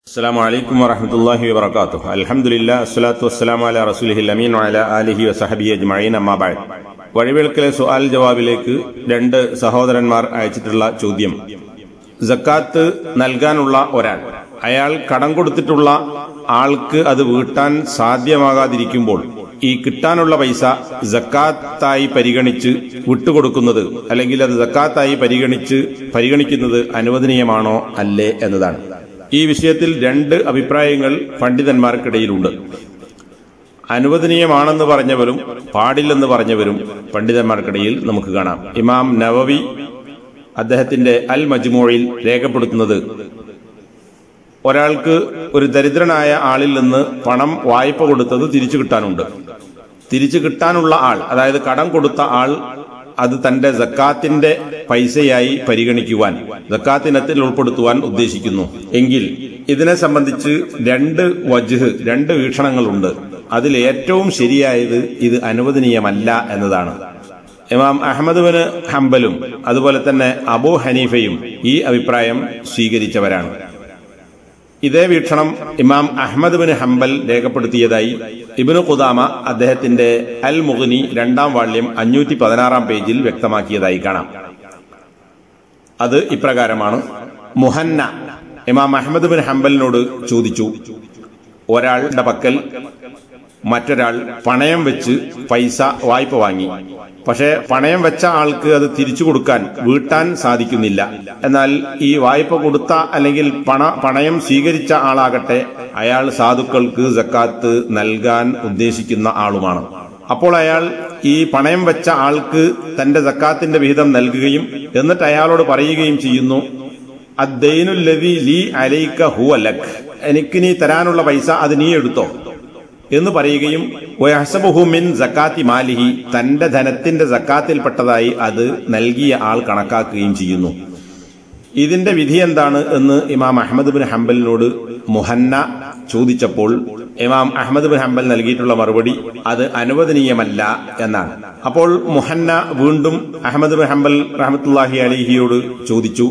السلام عليكم ورحمة الله وبركاته الحمد لله الصلاة والسلام على رسوله الأمين وعلى آله وصحبه أجمعين أما بعد വഴിവിളക്കിലെ സുആൽ ജവാബിലേക്ക് രണ്ട് സഹോദരന്മാർ അയച്ചിട്ടുള്ള ചോദ്യം ജക്കാത്ത് നൽകാനുള്ള ഒരാൾ അയാൾ കടം കൊടുത്തിട്ടുള്ള ആൾക്ക് അത് വീട്ടാൻ സാധ്യമാകാതിരിക്കുമ്പോൾ ഈ കിട്ടാനുള്ള പൈസ ജക്കാത്തായി പരിഗണിച്ച് വിട്ടുകൊടുക്കുന്നത് അല്ലെങ്കിൽ അത് ജക്കാത്തായി പരിഗണിച്ച് പരിഗണിക്കുന്നത് അനുവദനീയമാണോ അല്ലേ എന്നതാണ് ഈ വിഷയത്തിൽ രണ്ട് അഭിപ്രായങ്ങൾ പണ്ഡിതന്മാർക്കിടയിലുണ്ട് അനുവദനീയമാണെന്ന് പറഞ്ഞവരും പാടില്ലെന്ന് പറഞ്ഞവരും പണ്ഡിതന്മാർക്കിടയിൽ നമുക്ക് കാണാം ഇമാം നവവി അദ്ദേഹത്തിന്റെ അൽ മജ്മൂയിൽ രേഖപ്പെടുത്തുന്നത് ഒരാൾക്ക് ഒരു ദരിദ്രനായ ആളിൽ നിന്ന് പണം വായ്പ കൊടുത്തത് തിരിച്ചു കിട്ടാനുണ്ട് തിരിച്ചു കിട്ടാനുള്ള ആൾ അതായത് കടം കൊടുത്ത ആൾ അത് തന്റെ ജക്കാത്തിന്റെ പൈസയായി പരിഗണിക്കുവാൻ ജക്കാത്തിനത്തിൽ ഉൾപ്പെടുത്തുവാൻ ഉദ്ദേശിക്കുന്നു എങ്കിൽ ഇതിനെ സംബന്ധിച്ച് രണ്ട് വജ്ഹ് രണ്ട് വീക്ഷണങ്ങളുണ്ട് അതിൽ ഏറ്റവും ശരിയായത് ഇത് അനുവദനീയമല്ല എന്നതാണ് ഇമാം അഹമ്മദ് ബിൻ ഹംബലും അതുപോലെ തന്നെ അബൂ ഹനീഫയും ഈ അഭിപ്രായം സ്വീകരിച്ചവരാണ് ഇതേ വീക്ഷണം ഇമാം അഹമ്മദ് ബിൻ ഹംബൽ രേഖപ്പെടുത്തിയതായി ഇബിനു ഖുദാമ അദ്ദേഹത്തിന്റെ അൽ മുഗ്നി രണ്ടാം വാള്യം അഞ്ഞൂറ്റി പതിനാറാം പേജിൽ വ്യക്തമാക്കിയതായി കാണാം അത് ഇപ്രകാരമാണ് മുഹന്ന ഇമാം അഹമ്മദ് ബിൻ ഹംബലിനോട് ചോദിച്ചു ഒരാളുടെ പക്കൽ മറ്റൊരാൾ പണയം വെച്ച് പൈസ വായ്പ വാങ്ങി പക്ഷേ പണയം വെച്ച ആൾക്ക് അത് തിരിച്ചു കൊടുക്കാൻ വീട്ടാൻ സാധിക്കുന്നില്ല എന്നാൽ ഈ വായ്പ കൊടുത്ത അല്ലെങ്കിൽ പണ പണയം സ്വീകരിച്ച ആളാകട്ടെ അയാൾ സാധുക്കൾക്ക് ജക്കാത്ത് നൽകാൻ ഉദ്ദേശിക്കുന്ന ആളുമാണ് അപ്പോൾ അയാൾ ഈ പണയം വെച്ച ആൾക്ക് തന്റെ ജക്കാത്തിന്റെ വിഹിതം നൽകുകയും എന്നിട്ട് അയാളോട് പറയുകയും ചെയ്യുന്നു അദ്ദൈനുല്ലതി ലീ അലൈക്ക ഹു അലക് എനിക്ക് നീ തരാനുള്ള പൈസ അത് നീ എടുത്തോ എന്ന് പറയുകയും മിൻ ജക്കാത്തി മാലിഹി തന്റെ ധനത്തിന്റെ ജക്കാത്തിൽപ്പെട്ടതായി അത് നൽകിയ ആൾ കണക്കാക്കുകയും ചെയ്യുന്നു ഇതിന്റെ വിധി എന്താണ് എന്ന് ഇമാം അഹമ്മദ് ബിൻ ഹംബലിനോട് മുഹന്ന ചോദിച്ചപ്പോൾ ഇമാം അഹമ്മദ് ബിൻ ഹംബൽ നൽകിയിട്ടുള്ള മറുപടി അത് അനുവദനീയമല്ല എന്നാണ് അപ്പോൾ മുഹന്ന വീണ്ടും അഹമ്മദ് ബിൻ ഹംബൽ റഹമത്തുല്ലാഹി അലിഹിയോട് ചോദിച്ചു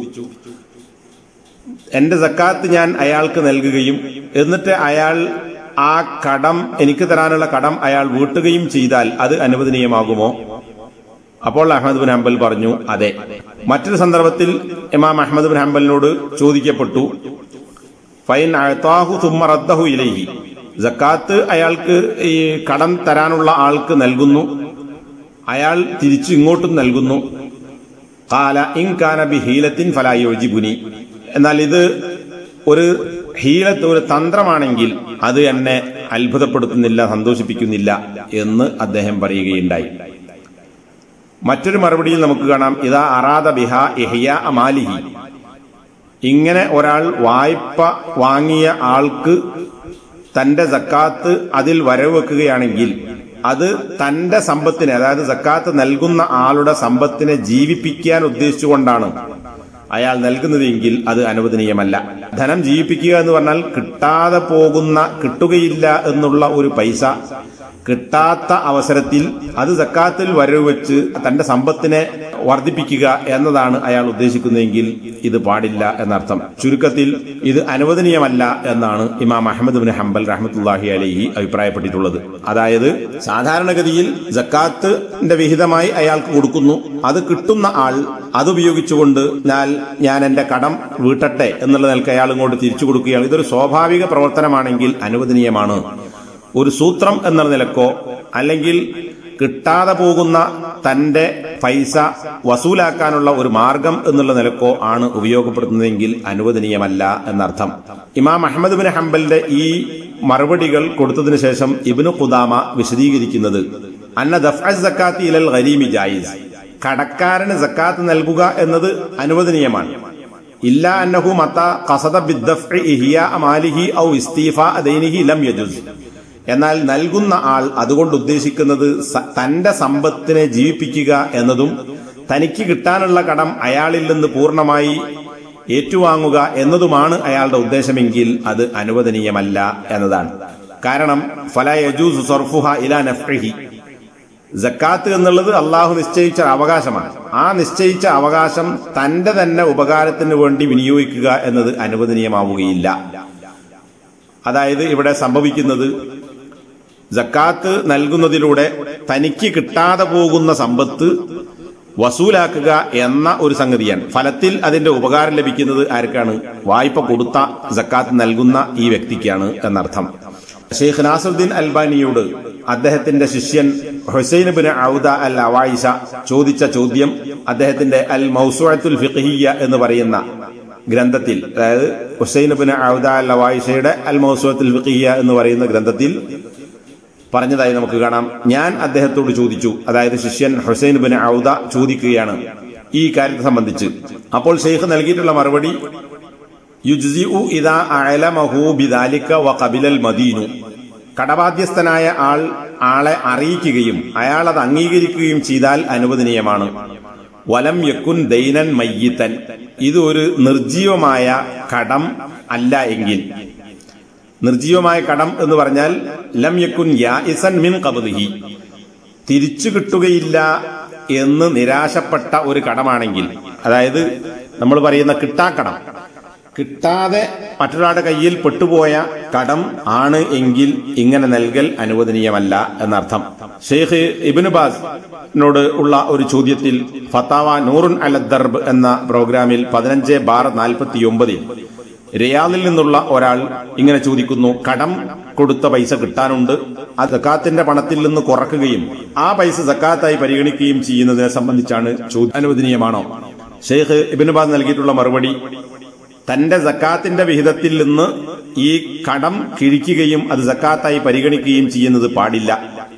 എന്റെ സക്കാത്ത് ഞാൻ അയാൾക്ക് നൽകുകയും എന്നിട്ട് അയാൾ ആ കടം എനിക്ക് തരാനുള്ള കടം അയാൾ വീട്ടുകയും ചെയ്താൽ അത് അനുവദനീയമാകുമോ അപ്പോൾ അഹമ്മദ് ബിൻ ഹംബൽ പറഞ്ഞു അതെ മറ്റൊരു സന്ദർഭത്തിൽ ഇമാം അഹമ്മദ് ബിൻ ഹംബലിനോട് ചോദിക്കപ്പെട്ടു ഫൈൻ അഴത്താഹു തുമ്മറദ്ദഹു ഇലൈഹി ജക്കാത്ത് അയാൾക്ക് ഈ കടം തരാനുള്ള ആൾക്ക് നൽകുന്നു അയാൾ തിരിച്ചു ഇങ്ങോട്ടും നൽകുന്നു കാല ഇൻ കാന ബി ഹീലത്തിൻ ഫലായോജിബുനി എന്നാൽ ഇത് ഒരു ഹീലത്ത് ഒരു തന്ത്രമാണെങ്കിൽ അത് എന്നെ അത്ഭുതപ്പെടുത്തുന്നില്ല സന്തോഷിപ്പിക്കുന്നില്ല എന്ന് അദ്ദേഹം പറയുകയുണ്ടായി മറ്റൊരു മറുപടിയിൽ നമുക്ക് കാണാം ഇതാ അറാദ ബിഹ എഹിയ അമാലിഹി ഇങ്ങനെ ഒരാൾ വായ്പ വാങ്ങിയ ആൾക്ക് തന്റെ സക്കാത്ത് അതിൽ വരവ് വെക്കുകയാണെങ്കിൽ അത് തന്റെ സമ്പത്തിനെ അതായത് സക്കാത്ത് നൽകുന്ന ആളുടെ സമ്പത്തിനെ ജീവിപ്പിക്കാൻ ഉദ്ദേശിച്ചുകൊണ്ടാണ് അയാൾ നൽകുന്നതെങ്കിൽ അത് അനുവദനീയമല്ല ധനം ജീവിപ്പിക്കുക എന്ന് പറഞ്ഞാൽ കിട്ടാതെ പോകുന്ന കിട്ടുകയില്ല എന്നുള്ള ഒരു പൈസ കിട്ടാത്ത അവസരത്തിൽ അത് സക്കാത്തിൽ വരവ് വെച്ച് തന്റെ സമ്പത്തിനെ വർദ്ധിപ്പിക്കുക എന്നതാണ് അയാൾ ഉദ്ദേശിക്കുന്നതെങ്കിൽ ഇത് പാടില്ല എന്നർത്ഥം ചുരുക്കത്തിൽ ഇത് അനുവദനീയമല്ല എന്നാണ് ഇമാം അഹമ്മദ് ബിൻ ഹംബൽ റഹമത്തുല്ലാഹി അലഹി അഭിപ്രായപ്പെട്ടിട്ടുള്ളത് അതായത് സാധാരണഗതിയിൽ ജക്കാത്തിന്റെ വിഹിതമായി അയാൾക്ക് കൊടുക്കുന്നു അത് കിട്ടുന്ന ആൾ അതുപയോഗിച്ചുകൊണ്ട് ഞാൻ ഞാൻ എന്റെ കടം വീട്ടട്ടെ എന്നുള്ള നിലക്ക് അയാൾ ഇങ്ങോട്ട് തിരിച്ചു കൊടുക്കുകയാണ് ഇതൊരു സ്വാഭാവിക പ്രവർത്തനമാണെങ്കിൽ അനുവദനീയമാണ് ഒരു സൂത്രം എന്ന നിലക്കോ അല്ലെങ്കിൽ കിട്ടാതെ പോകുന്ന തന്റെ പൈസ വസൂലാക്കാനുള്ള ഒരു മാർഗം എന്നുള്ള നിലക്കോ ആണ് ഉപയോഗപ്പെടുത്തുന്നതെങ്കിൽ അനുവദനീയമല്ല എന്നർത്ഥം ഇമാം അഹമ്മദ് ബിൻ ഹംബലിന്റെ ഈ മറുപടികൾ കൊടുത്തതിനു ശേഷം ഇബിനു ഖുദാമ വിശദീകരിക്കുന്നത് അന്ന ദഫ്അക്കാത്തി ഇലൽ ഗരീമി ജായിസ് കടക്കാരന് സക്കാത്ത് നൽകുക എന്നത് അനുവദനീയമാണ് ഇല്ല അന്നഹു മത്ത ഖസദ ബിദ്ദഫ്ഇ ഇഹിയ മാലിഹി ഔ ഇസ്തീഫ ദൈനിഹി ലം യജുസ് എന്നാൽ നൽകുന്ന ആൾ അതുകൊണ്ട് ഉദ്ദേശിക്കുന്നത് തന്റെ സമ്പത്തിനെ ജീവിപ്പിക്കുക എന്നതും തനിക്ക് കിട്ടാനുള്ള കടം അയാളിൽ നിന്ന് പൂർണ്ണമായി ഏറ്റുവാങ്ങുക എന്നതുമാണ് അയാളുടെ ഉദ്ദേശമെങ്കിൽ അത് അനുവദനീയമല്ല എന്നതാണ് കാരണം ഫല യജൂസ് സർഫുഹ ഇലാ നഫ്ഇഹി ജക്കാത്ത് എന്നുള്ളത് അള്ളാഹു നിശ്ചയിച്ച അവകാശമാണ് ആ നിശ്ചയിച്ച അവകാശം തന്റെ തന്നെ ഉപകാരത്തിന് വേണ്ടി വിനിയോഗിക്കുക എന്നത് അനുവദനീയമാവുകയില്ല അതായത് ഇവിടെ സംഭവിക്കുന്നത് ജക്കാത്ത് നൽകുന്നതിലൂടെ തനിക്ക് കിട്ടാതെ പോകുന്ന സമ്പത്ത് വസൂലാക്കുക എന്ന ഒരു സംഗതിയാണ് ഫലത്തിൽ അതിന്റെ ഉപകാരം ലഭിക്കുന്നത് ആർക്കാണ് വായ്പ കൊടുത്ത ജക്കാത്ത് നൽകുന്ന ഈ വ്യക്തിക്കാണ് എന്നർത്ഥം ഷെയ്ഖ് നാസറുദ്ദീൻ അൽബാനിയോട് അദ്ദേഹത്തിന്റെ ശിഷ്യൻ ഹുസൈൻ ബിൻ ഔദ അൽ അവായിഷ ചോദിച്ച ചോദ്യം അദ്ദേഹത്തിന്റെ അൽ മൗസുഅത്തുൽ ഫിഖ്ഹിയ എന്ന് പറയുന്ന ഗ്രന്ഥത്തിൽ അതായത് ഹുസൈൻ ബിൻ ഔദ അൽ അവായിഷയുടെ അൽ മൗസുഅത്തുൽ ഫിഖ്ഹിയ എന്ന് പറയുന്ന ഗ്രന്ഥത്തിൽ പറഞ്ഞതായി നമുക്ക് കാണാം ഞാൻ അദ്ദേഹത്തോട് ചോദിച്ചു അതായത് ശിഷ്യൻ ഹുസൈൻ ബിൻ ഔദ ചോദിക്കുകയാണ് ഈ കാര്യത്തെ സംബന്ധിച്ച് അപ്പോൾ ഷെയ്ഖ് നൽകിയിട്ടുള്ള മറുപടി യുജ്സിഉ ഇദാ അഅലമഹു ബിദാലിക വഖബിലൽ മദീനു കടബാധ്യസ്ഥനായ ആൾ ആളെ അറിയിക്കുകയും അയാൾ അത് അംഗീകരിക്കുകയും ചെയ്താൽ അനുവദനീയമാണ് വലം യക്കുൻ ദൈനൻ മയ്യിത്തൻ ഇത് ഒരു നിർജീവമായ കടം അല്ല എങ്കിൽ നിർജീവമായ കടം എന്ന് പറഞ്ഞാൽ ലം യക്കുൻ യാഇസൻ മിൻ ഖബ്ദിഹി തിരിച്ചു കിട്ടുകയില്ല എന്ന് നിരാശപ്പെട്ട ഒരു കടമാണെങ്കിൽ അതായത് നമ്മൾ പറയുന്ന കിട്ടാക്കടം കിട്ടാതെ മറ്റൊരാളുടെ കയ്യിൽ പെട്ടുപോയ കടം ആണ് എങ്കിൽ ഇങ്ങനെ നൽകൽ അനുവദനീയമല്ല എന്നർത്ഥം ഷെയ്ഖ് ഇബിന് ബാസിനോട് ഉള്ള ഒരു ചോദ്യത്തിൽ ഫത്താവ നൂറുൻ അലദ്ദർബ് എന്ന പ്രോഗ്രാമിൽ പതിനഞ്ച് ബാർ നാൽപ്പത്തി ഒമ്പതിൽ റിയാദിൽ നിന്നുള്ള ഒരാൾ ഇങ്ങനെ ചോദിക്കുന്നു കടം കൊടുത്ത പൈസ കിട്ടാനുണ്ട് ആ സക്കാത്തിന്റെ പണത്തിൽ നിന്ന് കുറക്കുകയും ആ പൈസ സക്കാത്തായി പരിഗണിക്കുകയും ചെയ്യുന്നതിനെ സംബന്ധിച്ചാണ് ചോദ്യം അനുവദനീയമാണോ ഷെയ്ഖ് ഇബിന് ബാസ് നൽകിയിട്ടുള്ള മറുപടി തന്റെ സക്കാത്തിന്റെ വിഹിതത്തിൽ നിന്ന് ഈ കടം കിഴിക്കുകയും അത് സക്കാത്തായി പരിഗണിക്കുകയും ചെയ്യുന്നത് പാടില്ല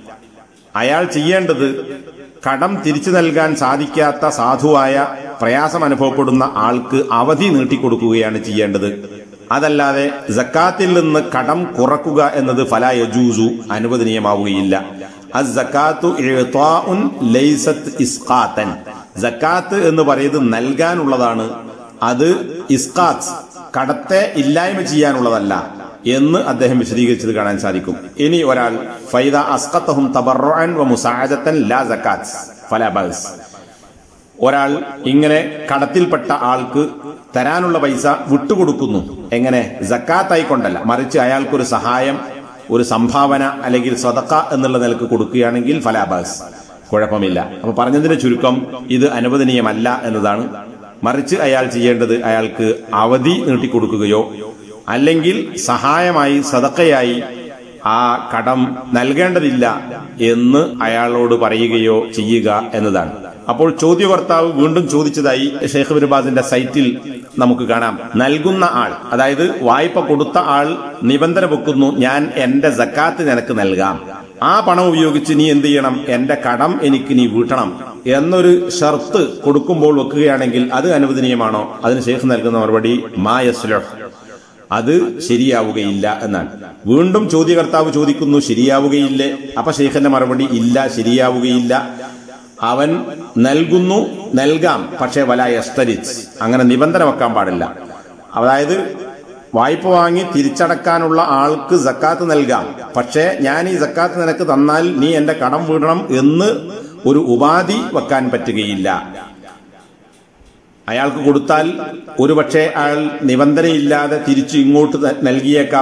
അയാൾ ചെയ്യേണ്ടത് കടം തിരിച്ചു നൽകാൻ സാധിക്കാത്ത സാധുവായ പ്രയാസം അനുഭവപ്പെടുന്ന ആൾക്ക് അവധി നീട്ടിക്കൊടുക്കുകയാണ് ചെയ്യേണ്ടത് അതല്ലാതെ ജക്കാത്തിൽ നിന്ന് കടം കുറക്കുക എന്നത് ഫല യജൂസു അനുവദനീയമാവുകയില്ല അസ്സക്കാത്തു ഇഅ്താഉൻ ലൈസത്ത് ഇസ്ഖാത്തൻ ജക്കാത്ത് എന്ന് പറയുന്നത് നൽകാനുള്ളതാണ് അത് ഇസ്കാത്ത് കടത്തെ ഇല്ലായ്മ ചെയ്യാനുള്ളതല്ല എന്ന് അദ്ദേഹം വിശദീകരിച്ചത് കാണാൻ സാധിക്കും ഇനി ഒരാൾ ഫൈദ അസ്കത്തഹും തബറുഅൻ വ മുസാഅദത്തൻ ലാ സക്കാത്ത് ഫലാ ബഅസ് ഒരാൾ ഇങ്ങനെ കടത്തിൽപ്പെട്ട ആൾക്ക് തരാനുള്ള പൈസ വിട്ടുകൊടുക്കുന്നു എങ്ങനെ ജക്കാത്തായി കൊണ്ടല്ല മറിച്ച് അയാൾക്കൊരു സഹായം ഒരു സംഭാവന അല്ലെങ്കിൽ സ്വതക്ക എന്നുള്ള നിലക്ക് കൊടുക്കുകയാണെങ്കിൽ ഫലാബാസ് കുഴപ്പമില്ല അപ്പൊ പറഞ്ഞതിന്റെ ചുരുക്കം ഇത് അനുവദനീയമല്ല എന്നതാണ് മറിച്ച് അയാൾ ചെയ്യേണ്ടത് അയാൾക്ക് അവധി നീട്ടിക്കൊടുക്കുകയോ അല്ലെങ്കിൽ സഹായമായി സതക്കയായി ആ കടം നൽകേണ്ടതില്ല എന്ന് അയാളോട് പറയുകയോ ചെയ്യുക എന്നതാണ് അപ്പോൾ ചോദ്യകർത്താവ് വീണ്ടും ചോദിച്ചതായി ഷെയ്ഖ് ബിർബാസിന്റെ സൈറ്റിൽ നമുക്ക് കാണാം നൽകുന്ന ആൾ അതായത് വായ്പ കൊടുത്ത ആൾ നിബന്ധന വെക്കുന്നു ഞാൻ എന്റെ ജക്കാത്ത് നിനക്ക് നൽകാം ആ പണം ഉപയോഗിച്ച് നീ എന്ത് ചെയ്യണം എന്റെ കടം എനിക്ക് നീ വീട്ടണം എന്നൊരു ഷർത്ത് കൊടുക്കുമ്പോൾ വെക്കുകയാണെങ്കിൽ അത് അനുവദനീയമാണോ അതിന് ഷെയ്ഖ് നൽകുന്ന മറുപടി മായസ്ലഹ് അത് ശരിയാവുകയില്ല എന്നാണ് വീണ്ടും ചോദ്യകർത്താവ് ചോദിക്കുന്നു ശരിയാവുകയില്ലേ അപ്പൊ ഷെയ്ഖിന്റെ മറുപടി ഇല്ല ശരിയാവുകയില്ല അവൻ നൽകുന്നു നൽകാം പക്ഷേ വല എസ്തരിച്ച് അങ്ങനെ നിബന്ധന വെക്കാൻ പാടില്ല അതായത് വായ്പ വാങ്ങി തിരിച്ചടക്കാനുള്ള ആൾക്ക് സക്കാത്ത് നൽകാം പക്ഷേ ഞാൻ ഈ സക്കാത്ത് നിനക്ക് തന്നാൽ നീ എന്റെ കടം വീടണം എന്ന് ഒരു ഉപാധി വെക്കാൻ പറ്റുകയില്ല അയാൾക്ക് കൊടുത്താൽ ഒരുപക്ഷെ അയാൾ നിബന്ധനയില്ലാതെ തിരിച്ചു ഇങ്ങോട്ട് നൽകിയേക്കാം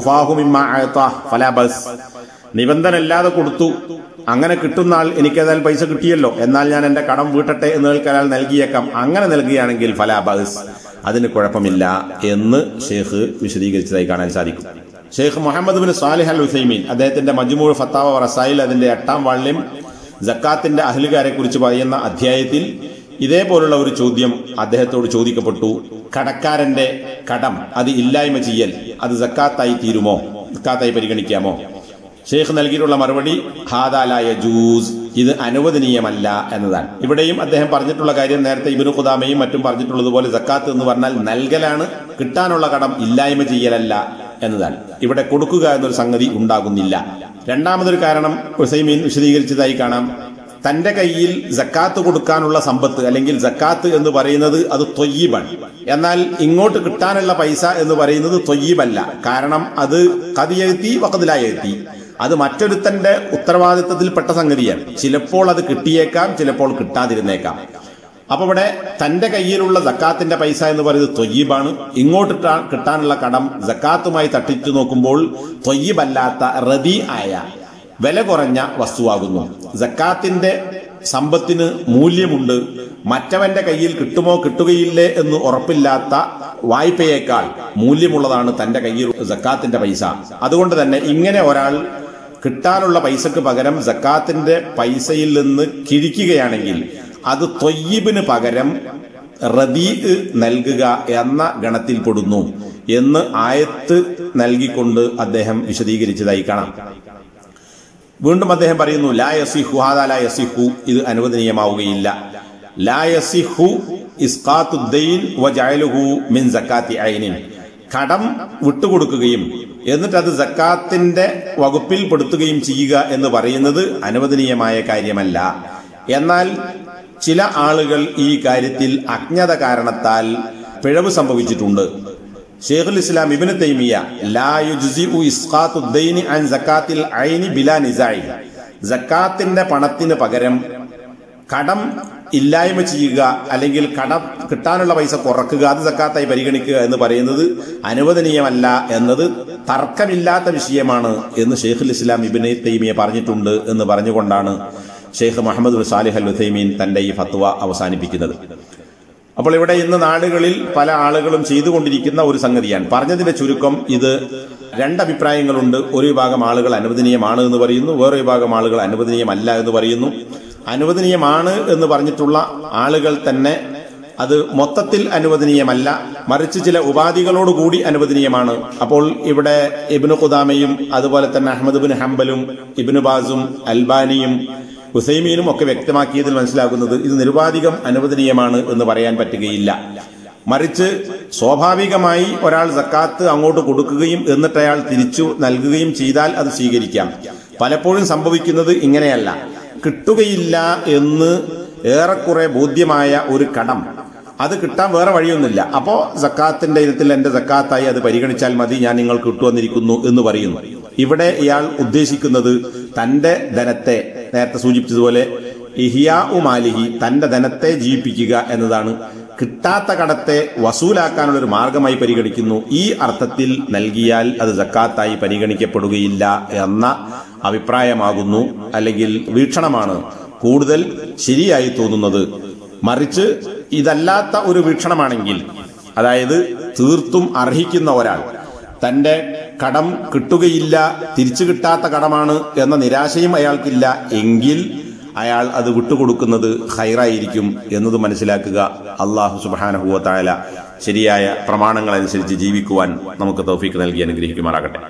ഫലാബസ് നിബന്ധന ഇല്ലാതെ കൊടുത്തു അങ്ങനെ കിട്ടുന്ന ആൾ എനിക്കതാൽ പൈസ കിട്ടിയല്ലോ എന്നാൽ ഞാൻ എന്റെ കടം വീട്ടട്ടെ എന്ന് അയാൾ നൽകിയേക്കാം അങ്ങനെ നൽകുകയാണെങ്കിൽ ഫലാബസ് അതിന് കുഴപ്പമില്ല എന്ന് ഷെയ്ഖ് വിശദീകരിച്ചതായി കാണാൻ സാധിക്കും Sheikh Muhammad bin Salih al Uthaymeen അദ്ദേഹത്തിന്റെ മജ്മൂൾ ഫത്താവ റസായിൽ അതിന്റെ എട്ടാം വാള്യം ജക്കാത്തിന്റെ അഹ്ലുകാരെ കുറിച്ച് പറയുന്ന അധ്യായത്തിൽ ഇതേപോലുള്ള ഒരു ചോദ്യം അദ്ദേഹത്തോട് ചോദിക്കപ്പെട്ടു കടക്കാരന്റെ കടം അത് ഇല്ലായ്മ ചെയ്യൽ അത് ജക്കാത്തായി തീരുമോ ജക്കാത്തായി പരിഗണിക്കാമോ ഷെയ്ഖ് നൽകിയിട്ടുള്ള മറുപടി ഹാദാലായ ജൂസ് ഇത് അനുവദനീയമല്ല എന്നതാണ് ഇവിടെയും അദ്ദേഹം പറഞ്ഞിട്ടുള്ള കാര്യം നേരത്തെ ഇബിനു ഖുദാമയും മറ്റും പറഞ്ഞിട്ടുള്ളതുപോലെ ജക്കാത്ത് എന്ന് പറഞ്ഞാൽ നൽകലാണ് കിട്ടാനുള്ള കടം ഇല്ലായ്മ ചെയ്യലല്ല എന്നതാണ് ഇവിടെ കൊടുക്കുക എന്നൊരു സംഗതി ഉണ്ടാകുന്നില്ല രണ്ടാമതൊരു കാരണം ഹുസൈമീൻ വിശദീകരിച്ചതായി കാണാം തന്റെ കയ്യിൽ ജക്കാത്ത് കൊടുക്കാനുള്ള സമ്പത്ത് അല്ലെങ്കിൽ ജക്കാത്ത് എന്ന് പറയുന്നത് അത് തൊയ്യീബാണ് എന്നാൽ ഇങ്ങോട്ട് കിട്ടാനുള്ള പൈസ എന്ന് പറയുന്നത് തൊയ്യീബല്ല കാരണം അത് കതിയെഴുത്തി വക്കതിലായെത്തി അത് മറ്റൊരുത്തന്റെ ഉത്തരവാദിത്തത്തിൽപ്പെട്ട സംഗതിയാണ് ചിലപ്പോൾ അത് കിട്ടിയേക്കാം ചിലപ്പോൾ കിട്ടാതിരുന്നേക്കാം അപ്പൊ ഇവിടെ തന്റെ കയ്യിലുള്ള ജക്കാത്തിന്റെ പൈസ എന്ന് പറയുന്നത് തൊയ്യബാണ് ഇങ്ങോട്ട് ഇട്ടാ- കിട്ടാനുള്ള കടം ജക്കാത്തുമായി തട്ടിച്ചു നോക്കുമ്പോൾ തൊയ്യബല്ലാത്ത റബി ആയ വില കുറഞ്ഞ വസ്തുവാകുന്നു ജക്കാത്തിന്റെ സമ്പത്തിന് മൂല്യമുണ്ട് മറ്റവന്റെ കയ്യിൽ കിട്ടുമോ കിട്ടുകയില്ലേ എന്ന് ഉറപ്പില്ലാത്ത വായ്പയേക്കാൾ മൂല്യമുള്ളതാണ് തന്റെ കയ്യിൽ ജക്കാത്തിന്റെ പൈസ അതുകൊണ്ട് തന്നെ ഇങ്ങനെ ഒരാൾ കിട്ടാനുള്ള പൈസക്ക് പകരം ജക്കാത്തിന്റെ പൈസയിൽ നിന്ന് കിഴിക്കുകയാണെങ്കിൽ അത് തൊയ്യിബിന് പകരം റബീ നൽകുക എന്ന ഗണത്തിൽപ്പെടുന്നു എന്ന് ആയത്ത് നൽകിക്കൊണ്ട് അദ്ദേഹം വിശദീകരിച്ചതായി കാണാം വീണ്ടും അദ്ദേഹം പറയുന്നു ലാ യസിഹു ഹാദാ ലാ യസിഹു ഇത് അനുവദനീയമാവുകയില്ല ലാ യസിഹു ഇസ്കാത്തുദ്ദൈൻ വജഅലുഹു മിൻ സക്കാത്തി ഐനിൻ കടം വിട്ടുകൊടുക്കുകയും എന്നിട്ട് അത് സക്കാത്തിന്റെ വകുപ്പിൽ പെടുത്തുകയും ചെയ്യുക എന്ന് പറയുന്നത് അനുവദനീയമായ കാര്യമല്ല എന്നാൽ ചില ആളുകൾ ഈ കാര്യത്തിൽ അജ്ഞത കാരണത്താൽ പിഴവ് സംഭവിച്ചിട്ടുണ്ട് ഷെയ്ഖുൽ ഇസ്ലാം ഇബ്നു തൈമിയ ലാ യുജ്സിഉ ഇസ്ഖാത്തു ദൈനി അൻ സക്കാത്തിൽ ഐനി ബിലാ നിസായി സക്കാത്തിന്റെ പണത്തിന് പകരം കടം ഇല്ലായ്മ ചെയ്യുക അല്ലെങ്കിൽ കടം കിട്ടാനുള്ള പൈസ കുറക്കുക അത് സക്കാത്തായി പരിഗണിക്കുക എന്ന് പറയുന്നത് അനുവദനീയമല്ല എന്നത് തർക്കമില്ലാത്ത വിഷയമാണ് എന്ന് ഷെയ്ഖുൽ ഇസ്ലാം ഇബിന് തൈമിയ പറഞ്ഞിട്ടുണ്ട് എന്ന് പറഞ്ഞുകൊണ്ടാണ് Sheikh Muhammad bin Salih al Uthaymeen തന്റെ ഈ ഫത്വ അവസാനിപ്പിക്കുന്നത് അപ്പോൾ ഇവിടെ ഇന്ന് നാടുകളിൽ പല ആളുകളും ചെയ്തുകൊണ്ടിരിക്കുന്ന ഒരു സംഗതിയാണ് പറഞ്ഞതിന്റെ ചുരുക്കം ഇത് രണ്ടഭിപ്രായങ്ങളുണ്ട് ഒരു വിഭാഗം ആളുകൾ അനുവദനീയമാണ് എന്ന് പറയുന്നു വേറെ വിഭാഗം ആളുകൾ അനുവദനീയമല്ല എന്ന് പറയുന്നു അനുവദനീയമാണ് എന്ന് പറഞ്ഞിട്ടുള്ള ആളുകൾ തന്നെ അത് മൊത്തത്തിൽ അനുവദനീയമല്ല മറിച്ച് ചില ഉപാധികളോടുകൂടി അനുവദനീയമാണ് അപ്പോൾ ഇവിടെ ഇബ്നു ഖുദാമയും അതുപോലെ തന്നെ അഹമ്മദ് ബിൻ ഹംബലും ഇബ്നു ബാസും അൽബാനിയും ഹുസൈമീനും ഒക്കെ വ്യക്തമാക്കിയതിൽ മനസ്സിലാക്കുന്നത് ഇത് നിരുപാധികം അനുവദനീയമാണ് എന്ന് പറയാൻ പറ്റുകയില്ല മറിച്ച് സ്വാഭാവികമായി ഒരാൾ സക്കാത്ത് അങ്ങോട്ട് കൊടുക്കുകയും എന്നിട്ട് അയാൾ തിരിച്ചു നൽകുകയും ചെയ്താൽ അത് സ്വീകരിക്കാം പലപ്പോഴും സംഭവിക്കുന്നത് ഇങ്ങനെയല്ല കിട്ടുകയില്ല എന്ന് ഏറെക്കുറെ ബോധ്യമായ ഒരു കടം അത് കിട്ടാൻ വേറെ വഴിയൊന്നുമില്ല അപ്പോ സക്കാത്തിന്റെ ഇനത്തിൽ എന്റെ സക്കാത്തായി അത് പരിഗണിച്ചാൽ മതി ഞാൻ നിങ്ങൾക്ക് കിട്ടുവന്നിരിക്കുന്നു എന്ന് പറയുന്നു ഇവിടെ ഇയാൾ ഉദ്ദേശിക്കുന്നത് തന്റെ ധനത്തെ നേരത്തെ സൂചിപ്പിച്ചതുപോലെ ഇഹിയാ ഉമാലിഹി തന്റെ ധനത്തെ ജീവിപ്പിക്കുക എന്നതാണ് കിട്ടാത്ത കടത്തെ വസൂലാക്കാനുള്ള ഒരു മാർഗമായി പരിഗണിക്കുന്നു ഈ അർത്ഥത്തിൽ നൽകിയാൽ അത് ജക്കാത്തായി പരിഗണിക്കപ്പെടുകയില്ല എന്ന അഭിപ്രായമാകുന്നു അല്ലെങ്കിൽ വീക്ഷണമാണ് കൂടുതൽ ശരിയായി തോന്നുന്നത് മറിച്ച് ഇതല്ലാത്ത ഒരു വീക്ഷണമാണെങ്കിൽ അതായത് തീർത്തും അർഹിക്കുന്ന ഒരാൾ തന്റെ കടം കിട്ടുകയില്ല തിരിച്ചു കിട്ടാത്ത കടമാണ് എന്ന നിരാശയും അയാൾക്കില്ല എങ്കിൽ അയാൾ അത് വിട്ടുകൊടുക്കുന്നത് ഹൈറായിരിക്കും എന്നത് മനസ്സിലാക്കുക അള്ളാഹു സുബാനഹുവ തായാല ശരിയായ പ്രമാണങ്ങൾ അനുസരിച്ച് ജീവിക്കുവാൻ നമുക്ക് തൗഫീക്ക് നൽകി അനുഗ്രഹിക്കുമാറാകട്ടെ